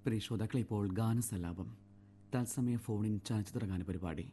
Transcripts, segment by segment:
പ്രിയ ശ്രോതാക്കളെ ഇപ്പോൾ ഗാനസലാപം തത്സമയ ഫോണിൻ ചലച്ചിത്ര ഗാന പരിപാടി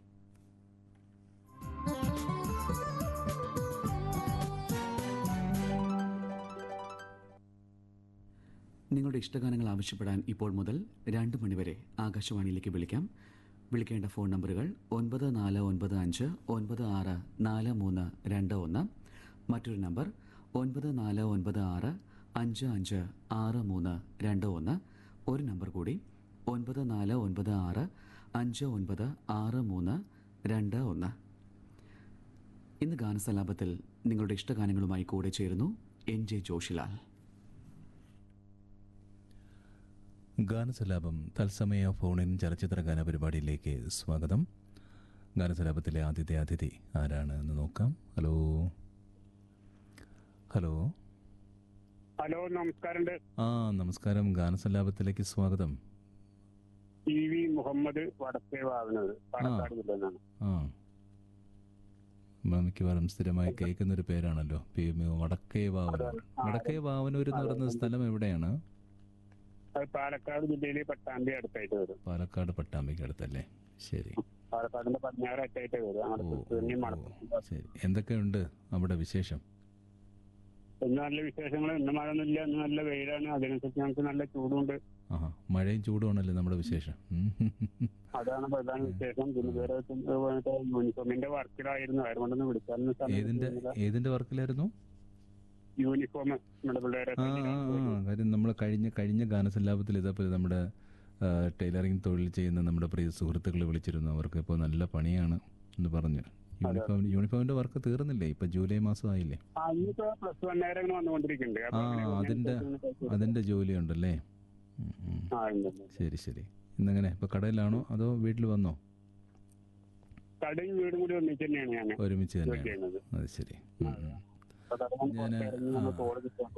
നിങ്ങളുടെ ഇഷ്ടഗാനങ്ങൾ ആവശ്യപ്പെടാൻ ഇപ്പോൾ മുതൽ രണ്ട് മണിവരെ ആകാശവാണിയിലേക്ക് വിളിക്കാം വിളിക്കേണ്ട ഫോൺ നമ്പറുകൾ ഒൻപത് നാല് ഒൻപത് അഞ്ച് ഒൻപത് ആറ് നാല് മൂന്ന് രണ്ട് ഒന്ന് മറ്റൊരു നമ്പർ ഒൻപത് നാല് ഒൻപത് ആറ് അഞ്ച് അഞ്ച് ആറ് മൂന്ന് രണ്ട് ഒന്ന് ഒരു നമ്പർ കൂടി ഒൻപത് നാല് ഒൻപത് ആറ് അഞ്ച് ഒൻപത് ആറ് മൂന്ന് രണ്ട് ഒന്ന് ഇന്ന് ഗാനസലാപത്തിൽ നിങ്ങളുടെ ഇഷ്ടഗാനങ്ങളുമായി കൂടെ ചേരുന്നു എൻ ജെ ജോഷിലാൽ ഗാനസലാപം തത്സമയ ഫോണിൻ ചലച്ചിത്ര ഗാന പരിപാടിയിലേക്ക് സ്വാഗതം ഗാനസലാപത്തിലെ ആദ്യത്തെ അതിഥി ആരാണ് എന്ന് നോക്കാം ഹലോ ഹലോ ഹലോ നമസ്കാരമുണ്ട് ആ നമസ്കാരം ഗാനസലാപത്തിലേക്ക് സ്വാഗതം ടി വി മുഹമ്മദ് വടക്കേ വാവനത് പാലക്കാട് ജില്ല നിന്നാണ് ആ നമ്മൾ മിക്കവാറും സ്ഥിരമായി കേൾക്കുന്ന ഒരു പേരാണല്ലോ പി എം വടക്കേ വാവനൂർ വടക്കേ വാവനൂർ എന്ന് പറയുന്ന സ്ഥലം എവിടെയാണ് അത് പാലക്കാട് ജില്ലയിലെ പട്ടാമ്പി അടുത്തായിട്ട് വരും പാലക്കാട് പട്ടാമ്പിക്ക് അടുത്തല്ലേ ശരി പാലക്കാടിന്റെ പടിഞ്ഞാറ് അറ്റായിട്ട് വരും ഓ അങ്ങോട്ട് ഓ, പുത്തൂരിനെ ഓ, മണപ്പുറം ശരി എന്തൊക്കെയുണ്ട് അവിടെ വിശേഷം ഇന്ന് നല്ല വിശേഷങ്ങൾ ഇന്ന് മഴയൊന്നുമില്ല ഇന്ന് നല്ല വെയിലാണ് അതിനനുസരിച്ച് ഞങ്ങൾക്ക് നല്ല ചൂടുണ്ട് ആഹാ മഴയും ചൂടുമാണല്ലേ നമ്മുടെ വിശേഷം ഉം. അതാണ് പ്രധാന വിശേഷം പിന്നെ വേറെ യൂണിഫോമിന്റെ വർക്കിലായിരുന്നു അതുകൊണ്ടൊന്നും വിളിക്കാനൊന്നും ഏതിന്റെ സമയം ഏതിന്റെ വർക്കിലായിരുന്നു യൂണിഫോം നമ്മുടെ പിള്ളേരെ ആ ആ ആ കാര്യം നമ്മൾ കഴിഞ്ഞ കഴിഞ്ഞ ഗാനസല്ലാപത്തിൽ ഇതേപോലെ നമ്മുടെ ആ, ടൈലറിംഗ് തൊഴിൽ ചെയ്യുന്ന നമ്മുടെ പ്രിയ സുഹൃത്തുക്കൾ വിളിച്ചിരുന്നു അവർക്ക് ഇപ്പോൾ നല്ല പണിയാണ് എന്ന് പറഞ്ഞു യൂണിഫോം യൂണിഫോമിന്റെ വർക്ക് തീർന്നില്ലേ ഇപ്പൊ ജൂലൈ മാസം ആയില്ലേ ആ ഇന്നിപ്പോ പ്ലസ് വൺ നേരം ഇങ്ങനെ വന്നുകൊണ്ടിരിക്കുന്നുണ്ട് ആ അപ്പൊ അങ്ങനെ അതിന്റെ അതിനനുസരിച്ച് അതിന്റെ ജോലിയുണ്ടല്ലേ ഉം, ഉം. ആ ഉണ്ട്, ഉണ്ട്. ശരി ശരി ഇന്നെങ്ങനെ ഇപ്പൊ കടയിലാണോ അതോ വീട്ടിൽ വന്നോ കടയും വീടും കൂടി ഒന്നിച്ച് തന്നെയാണ് ഞാൻ ഒരുമിച്ച് ജോലി തന്നെയാണ് ചെയ്യുന്നത് അത് ശരി ഉം, ഉം. അപ്പൊ അതുകൊണ്ട് ഞാന് പുറത്തിറങ്ങി നമ്മൾ ആ. തോട് കിട്ടാൻ